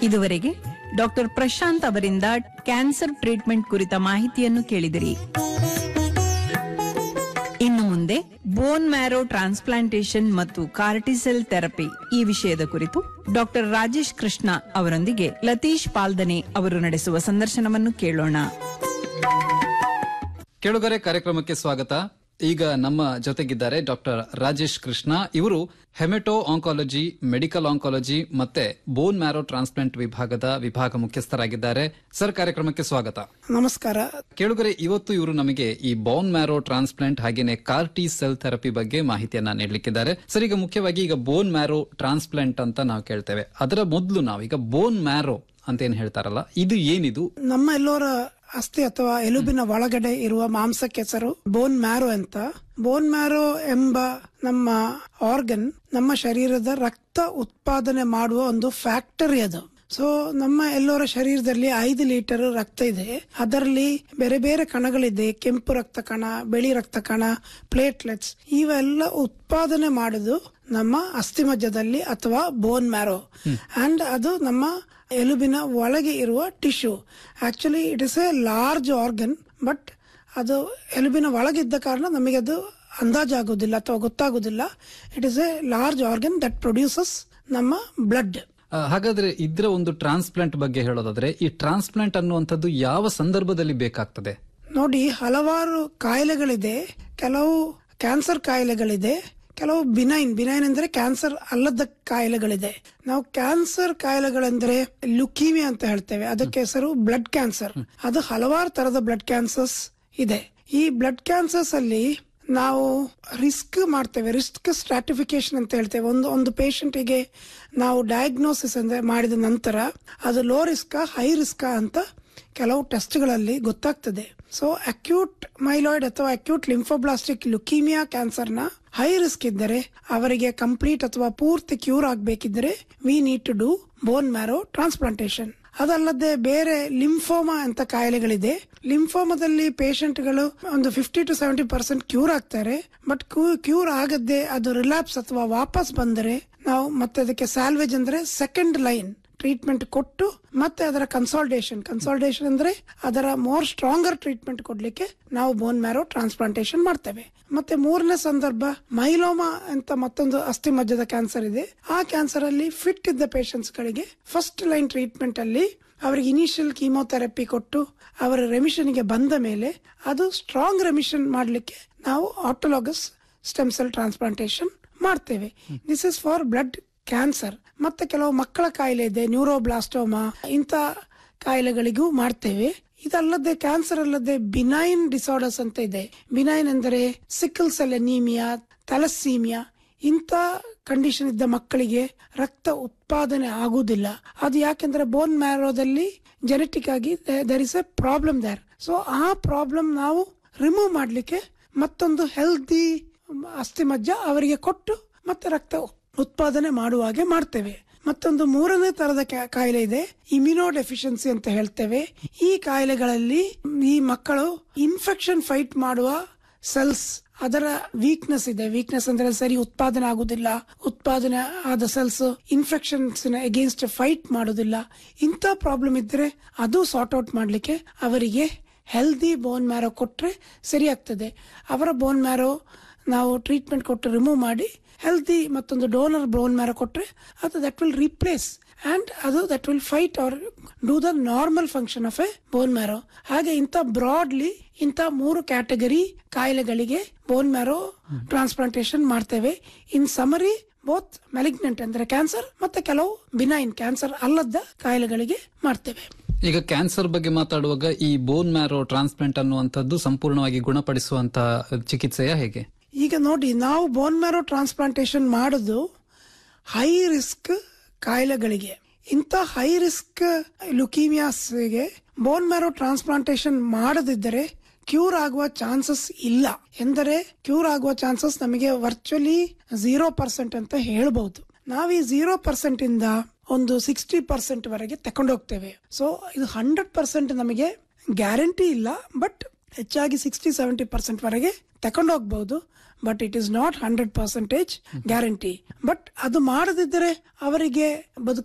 ಇದುವರೆಗೆ ಡಾಕ್ಟರ್ ಪ್ರಶಾಂತ್ ಅವರಿಂದ cancer treatment ಕುರಿತ ಮಾಹಿತಿಯನ್ನು ಕೇಳಿದಿರಿ ಇನ್ನು ಮುಂದೆ ಬೋನ್ ಮ್ಯಾರೋ ಟ್ರಾನ್ಸ್ಪ್ಲಾಂಟೇಶನ್ ಮತ್ತು ಕಾರ್ಟಿಸೆಲ್ ಥೆರಪಿ ಈ ವಿಷಯದ ಕುರಿತು ಡಾಕ್ಟರ್ ರಾಜೇಶ್ ಕೃಷ್ಣ ಅವರೊಂದಿಗೆ ಲತೀಶ್ ಪಾಲ್ದನೆ ಅವರು ನಡೆಸುವ ಸಂದರ್ಶನವನ್ನು ಕೇಳೋಣ ಕೇಳುಗರೆ ಕಾರ್ಯಕ್ರಮಕ್ಕೆ ಸ್ವಾಗತ ಈಗ ನಮ್ಮ ಜೊತೆಗಿದ್ದಾರೆ ಡಾಕ್ಟರ್ ರಾಜೇಶ್ ಕೃಷ್ಣ ಇವರು ಹೆಮೆಟೋ ಆಂಕಾಲಜಿ ಮೆಡಿಕಲ್ ಆಂಕಾಲಜಿ ಮತ್ತೆ ಬೋನ್ ಮ್ಯಾರೋ ಟ್ರಾನ್ಸ್ಪ್ಲಾಂಟ್ ವಿಭಾಗದ ವಿಭಾಗ ಮುಖ್ಯಸ್ಥರಾಗಿದ್ದಾರೆ ಸರ್ ಕಾರ್ಯಕ್ರಮಕ್ಕೆ ಸ್ವಾಗತ ನಮಸ್ಕಾರ ಕೇಳುಗರೆ ಇವತ್ತು ಇವರು ನಮಗೆ ಈ ಬೋನ್ ಮ್ಯಾರೋ ಟ್ರಾನ್ಸ್ಪ್ಲಾಂಟ್ ಹಾಗೇನೆ ಕಾರ್ಟಿ ಸೆಲ್ ಥೆರಪಿ ಬಗ್ಗೆ ಮಾಹಿತಿಯನ್ನ ನೀಡಲಿಕ್ಕಿದ್ದಾರೆ ಸರ್ ಈಗ ಮುಖ್ಯವಾಗಿ ಈಗ ಬೋನ್ ಮ್ಯಾರೋ ಟ್ರಾನ್ಸ್ಪ್ಲಾಂಟ್ ಅಂತ ನಾವು ಕೇಳ್ತೇವೆ ಅದರ ಮೊದಲು ನಾವೀಗ ಬೋನ್ ಮ್ಯಾರೋ ಅಂತ ಏನ್ ಹೇಳ್ತಾರಲ್ಲ ಇದು ಏನಿದು ನಮ್ಮ ಎಲ್ಲರ ಅಸ್ಥಿ ಅಥವಾ ಎಲುಬಿನ ಒಳಗಡೆ ಇರುವ ಮಾಂಸಕ್ಕೆ ಹೆಸರು ಬೋನ್ ಮ್ಯಾರೋ ಅಂತ ಬೋನ್ ಮ್ಯಾರೋ ಎಂಬ ನಮ್ಮ ಆರ್ಗನ್ ನಮ್ಮ ಶರೀರದ ರಕ್ತ ಉತ್ಪಾದನೆ ಮಾಡುವ ಒಂದು ಫ್ಯಾಕ್ಟರಿ ಅದು ಸೊ ನಮ್ಮ ಎಲ್ಲರ ಶರೀರದಲ್ಲಿ ಐದು ಲೀಟರ್ ರಕ್ತ ಇದೆ ಅದರಲ್ಲಿ ಬೇರೆ ಬೇರೆ ಕಣಗಳಿದೆ ಕೆಂಪು ರಕ್ತ ಕಣ ಬಿಳಿ ರಕ್ತ ಕಣ ಪ್ಲೇಟ್ಲೆಟ್ಸ್ ಇವೆಲ್ಲ ಉತ್ಪಾದನೆ ಮಾಡುದು ನಮ್ಮ ಅಸ್ಥಿಮಜ್ಜದಲ್ಲಿ ಅಥವಾ ಬೋನ್ ಮ್ಯಾರೋ ಅಂಡ್ ಅದು ನಮ್ಮ ಎಲುಬಿನ ಒಳಗೆ ಇರುವ tissue actually it is a large organ but ಅದು ಎಲುಬಿನ ಒಳಗಿದ್ದ ಕಾರಣ ನಮಗೆ ಅದು ಅಂದಾಜಾಗೋದಿಲ್ಲ ಅಥವಾ ಗೊತ್ತಾಗೋದಿಲ್ಲ it is a large organ that produces ನಮ್ಮ ಬ್ಲಡ್ ಆ, ಹಾಗಾದ್ರೆ ಇದ್ರ ಒಂದು ಟ್ರಾನ್ಸ್ಪ್ಲಾಂಟ್ ಬಗ್ಗೆ ಹೇಳೋದಾದ್ರೆ ಈ ಟ್ರಾನ್ಸ್ಪ್ಲಾಂಟ್ ಅನ್ನುವಂಥದ್ದು ಯಾವ ಸಂದರ್ಭದಲ್ಲಿ ಬೇಕಾಗ್ತದೆ ನೋಡಿ ಹಲವಾರು ಕಾಯಿಲೆಗಳಿದೆ ಕೆಲವು ಕ್ಯಾನ್ಸರ್ ಕಾಯಿಲೆಗಳಿದೆ ಕೆಲವು ಬಿನೈನ್ ಬಿನೈನ್ ಅಂದ್ರೆ ಕ್ಯಾನ್ಸರ್ ಅಲ್ಲದ ಕಾಯಿಲೆಗಳಿದೆ ನಾವು ಕ್ಯಾನ್ಸರ್ ಕಾಯಿಲೆಗಳೆಂದ್ರೆ ಲುಕೀಮಿಯಾ ಅಂತ ಹೇಳ್ತೇವೆ ಅದಕ್ಕೆ ಹೆಸರು ಬ್ಲಡ್ ಕ್ಯಾನ್ಸರ್ ಅದು ಹಲವಾರು ತರದ ಬ್ಲಡ್ ಕ್ಯಾನ್ಸರ್ಸ್ ಇದೆ ಈ ಬ್ಲಡ್ ಕ್ಯಾನ್ಸರ್ಸ್ ಅಲ್ಲಿ ನಾವು ರಿಸ್ಕ್ ಮಾಡ್ತೇವೆ ರಿಸ್ಕ್ ಸ್ಟ್ರಾಟಿಫಿಕೇಶನ್ ಅಂತ ಹೇಳ್ತೇವೆ ಒಂದು ಒಂದು ಪೇಷಂಟಿಗೆ ನಾವು ಡಯಾಗ್ನೋಸಿಸ್ ಅಂದ್ರೆ ಮಾಡಿದ ನಂತರ ಅದು ಲೋ ರಿಸ್ಕ್ ಹೈ ರಿಸ್ಕ್ ಅಂತ ಕೆಲವು ಟೆಸ್ಟ್ಗಳಲ್ಲಿ ಗೊತ್ತಾಗ್ತದೆ ಸೊ ಅಕ್ಯೂಟ್ ಮೈಲಾಯ್ಡ್ ಅಥವಾ ಅಕ್ಯೂಟ್ ಲಿಂಫೋಬ್ಲಾಸ್ಟಿಕ್ ಲುಕೀಮಿಯಾ ಕ್ಯಾನ್ಸರ್ನ ಹೈ ರಿಸ್ಕ್ ಇದ್ದರೆ ಅವರಿಗೆ ಕಂಪ್ಲೀಟ್ ಅಥವಾ ಪೂರ್ತಿ ಕ್ಯೂರ್ ಆಗಬೇಕಿದ್ದರೆ we need to do bone marrow transplantation ಅದಲ್ಲದೆ ಬೇರೆ ಲಿಂಫೋಮಾ ಅಂತ ಕಾಯಿಲೆಗಳಿದೆ ಲಿಂಫೋಮಾದಲ್ಲಿ ಪೇಷಂಟ್ಗಳು ಒಂದು fifty to seventy percent cure ಆಗ್ತಾರೆ ಬಟ್ ಕ್ಯೂರ್ ಆಗದೆ ಅದು ರಿಲ್ಯಾಪ್ಸ್ ಅಥವಾ ವಾಪಸ್ ಬಂದರೆ ನಾವು ಮತ್ತೆ ಅದಕ್ಕೆ ಸ್ಯಾಲ್ವೇಜ್ ಅಂದ್ರೆ ಸೆಕೆಂಡ್ ಲೈನ್ ಟ್ರೀಟ್ಮೆಂಟ್ ಕೊಟ್ಟು ಮತ್ತೆ ಅದರ ಕನ್ಸಾಲ್ಟೇಷನ್ ಕನ್ಸಾಲ್ಟೇಷನ್ ಅಂದ್ರೆ ಅದರ ಮೋರ್ ಸ್ಟ್ರಾಂಗರ್ ಟ್ರೀಟ್ಮೆಂಟ್ ಕೊಡ್ಲಿಕ್ಕೆ ನಾವು ಬೋನ್ ಮ್ಯಾರೋ ಟ್ರಾನ್ಸ್ಪ್ಲಾಂಟೇಶನ್ ಮಾಡ್ತೇವೆ ಮತ್ತೆ ಮೂರನೇ ಸಂದರ್ಭ ಮೈಲೋಮಾ ಅಂತ ಮತ್ತೊಂದು ಅಸ್ಥಿ ಮಜ್ಜದ ಕ್ಯಾನ್ಸರ್ ಇದೆ ಆ ಕ್ಯಾನ್ಸರ್ ಅಲ್ಲಿ ಫಿಟ್ ಇದ್ದ ಪೇಷಂಟ್ಸ್ ಗಳಿಗೆ ಫಸ್ಟ್ ಲೈನ್ ಟ್ರೀಟ್ಮೆಂಟ್ ಅಲ್ಲಿ ಅವರಿಗೆ ಇನಿಷಿಯಲ್ ಕೀಮೋಥೆರಪಿ ಕೊಟ್ಟು ಅವರ ರೆಮಿಷನ್ ಗೆ ಬಂದ ಮೇಲೆ ಅದು ಸ್ಟ್ರಾಂಗ್ ರೆಮಿಷನ್ ಮಾಡಲಿಕ್ಕೆ ನಾವು ಆಟೋಲಾಗಸ್ ಸ್ಟೆಮ್ ಸೆಲ್ ಟ್ರಾನ್ಸ್ಪ್ಲಾಂಟೇಶನ್ ಮಾಡ್ತೇವೆ this is for blood cancer ಮತ್ತೆ ಕೆಲವು ಮಕ್ಕಳ ಕಾಯಿಲೆ ಇದೆ ನ್ಯೂರೋಬ್ಲಾಸ್ಟೋಮಾ ಇಂಥ ಕಾಯಿಲೆಗಳಿಗೂ ಮಾಡ್ತೇವೆ ಇದಲ್ಲದೆ ಕ್ಯಾನ್ಸರ್ ಅಲ್ಲದೆ ಬಿನೈನ್ ಡಿಸಾರ್ಡರ್ಸ್ ಅಂತ ಇದೆ ಬಿನೈನ್ ಎಂದರೆ ಸಿಕ್ಕಲ್ ಸೆಲ್ ಎನೀಮಿಯಾ ಥಲಸೀಮಿಯಾ ಇಂಥ ಕಂಡೀಷನ್ ಇದ್ದ ಮಕ್ಕಳಿಗೆ ರಕ್ತ ಉತ್ಪಾದನೆ ಆಗುವುದಿಲ್ಲ ಅದು ಯಾಕೆಂದ್ರೆ ಬೋನ್ ಮ್ಯಾರೋದಲ್ಲಿ ಜೆನೆಟಿಕ್ ಆಗಿ there is a problem there so ಆ ಪ್ರಾಬ್ಲಮ್ ನಾವು ರಿಮೂವ್ ಮಾಡಲಿಕ್ಕೆ ಮತ್ತೊಂದು ಹೆಲ್ದಿ ಅಸ್ಥಿಮಜ್ಜ ಅವರಿಗೆ ಕೊಟ್ಟು ಮತ್ತೆ ರಕ್ತ ಉತ್ಪಾದನೆ ಮಾಡುವ ಹಾಗೆ ಮಾಡ್ತೇವೆ ಮತ್ತೊಂದು ಮೂರನೇ ತರದ ಕಾ- ಕಾಯಿಲೆ ಇದೆ ಇಮ್ಯುನೋ ಡೆಫಿಷಿಯನ್ಸಿ ಅಂತ ಹೇಳ್ತೇವೆ ಈ ಕಾಯಿಲೆಗಳಲ್ಲಿ ಈ ಮಕ್ಕಳು ಇನ್ಫೆಕ್ಷನ್ ಫೈಟ್ ಮಾಡುವ ಸೆಲ್ಸ್ ಅದರ ವೀಕ್ನೆಸ್ ಇದೆ ವೀಕ್ನೆಸ್ ಅಂದ್ರೆ ಸರಿ ಉತ್ಪಾದನೆ ಆಗುದಿಲ್ಲ ಉತ್ಪಾದನೆ ಆದ ಸೆಲ್ಸ್ ಇನ್ಫೆಕ್ಷನ್ಸ್ ಅಗೇನ್ಸ್ಟ್ ಫೈಟ್ ಮಾಡುದಿಲ್ಲ ಇಂಥ ಪ್ರಾಬ್ಲಮ್ ಇದ್ರೆ ಅದು ಸಾರ್ಟ್ ಔಟ್ ಮಾಡ್ಲಿಕ್ಕೆ ಅವರಿಗೆ ಹೆಲ್ದಿ ಬೋನ್ ಮ್ಯಾರೋ ಕೊಟ್ರೆ ಸರಿ ಆಗ್ತದೆ ಅವರ ಬೋನ್ ಮ್ಯಾರೋ ನಾವು ಟ್ರೀಟ್ಮೆಂಟ್ ಕೊಟ್ಟು ರಿಮೂವ್ ಮಾಡಿ ಹೆಲ್ದಿ ಮತ್ತೊಂದು ಡೋನರ್ ಬೋನ್ ಮ್ಯಾರೋ ಕೊಟ್ರೆ ಅದು ದಟ್ ವಿಲ್ ರೀಪ್ಲೇಸ್ ಅಂಡ್ ಅದು that will fight or do the normal function of a bone marrow ಹಾಗೆ ಇಂಥ ಬ್ರಾಡ್ಲಿ ಇಂಥ ಮೂರು ಕ್ಯಾಟಗರಿ ಕಾಯಿಲೆಗಳಿಗೆ ಬೋನ್ ಮ್ಯಾರೋ ಟ್ರಾನ್ಸ್ಪ್ಲಾಂಟೇಶನ್ ಮಾಡ್ತೇವೆ ಇನ್ ಸಮರಿ ಬೋತ್ ಮೆಲಿಗ್ನೆಂಟ್ ಅಂದ್ರೆ ಕ್ಯಾನ್ಸರ್ ಮತ್ತೆ ಕೆಲವು ಬಿನೈನ್ ಕ್ಯಾನ್ಸರ್ ಅಲ್ಲದ ಕಾಯಿಲೆಗಳಿಗೆ ಮಾಡ್ತೇವೆ ಈಗ ಕ್ಯಾನ್ಸರ್ ಬಗ್ಗೆ ಮಾತಾಡುವಾಗ ಈ ಬೋನ್ ಮ್ಯಾರೋ ಟ್ರಾನ್ಸ್ಪ್ಲಾಂಟ್ ಅನ್ನುವಂಥದ್ದು ಸಂಪೂರ್ಣವಾಗಿ ಗುಣಪಡಿಸುವಂತ ಚಿಕಿತ್ಸೆಯ ಹೇಗೆ ಈಗ ನೋಡಿ ನಾವು ಬೋನ್ ಮ್ಯಾರೋ ಟ್ರಾನ್ಸ್ಪ್ಲಾಂಟೇಶನ್ ಮಾಡೋದು ಹೈ ರಿಸ್ಕ್ ಕಾಯಿಲೆಗಳಿಗೆ ಇಂಥ ಹೈ ರಿಸ್ಕ್ ಲುಕೀಮಿಯಾಸ್ಗೆ ಬೋನ್ ಮ್ಯಾರೋ ಟ್ರಾನ್ಸ್ಪ್ಲಾಂಟೇಶನ್ ಮಾಡದಿದ್ದರೆ ಕ್ಯೂರ್ ಆಗುವ ಚಾನ್ಸಸ್ ಇಲ್ಲ ಎಂದರೆ ಕ್ಯೂರ್ ಆಗುವ ಚಾನ್ಸಸ್ ನಮಗೆ ವರ್ಚುಲಿ ಝೀರೋ ಪರ್ಸೆಂಟ್ ಅಂತ ಹೇಳ್ಬಹುದು ನಾವು ಈ ಝೀರೋ ಪರ್ಸೆಂಟ್ ಇಂದ ಒಂದು ಸಿಕ್ಸ್ಟಿ ಪರ್ಸೆಂಟ್ ವರೆಗೆ ತಕೊಂಡೋಗ್ತೇವೆ ಸೊ ಇದು ಹಂಡ್ರೆಡ್ ಪರ್ಸೆಂಟ್ ನಮಗೆ ಗ್ಯಾರಂಟಿ ಇಲ್ಲ ಬಟ್ ಹೆಚ್ಚಾಗಿ ಸಿಕ್ಸ್ಟಿ ಸೆವೆಂಟಿ ಪರ್ಸೆಂಟ್ ವರೆಗೆ ತಕೊಂಡೋಗ್ಬಹುದು but it is not hundred percentage guarantee but ಅದು ಮಾಡದಿದ್ದರೆ ಅವರಿಗೆ ಬದುಕು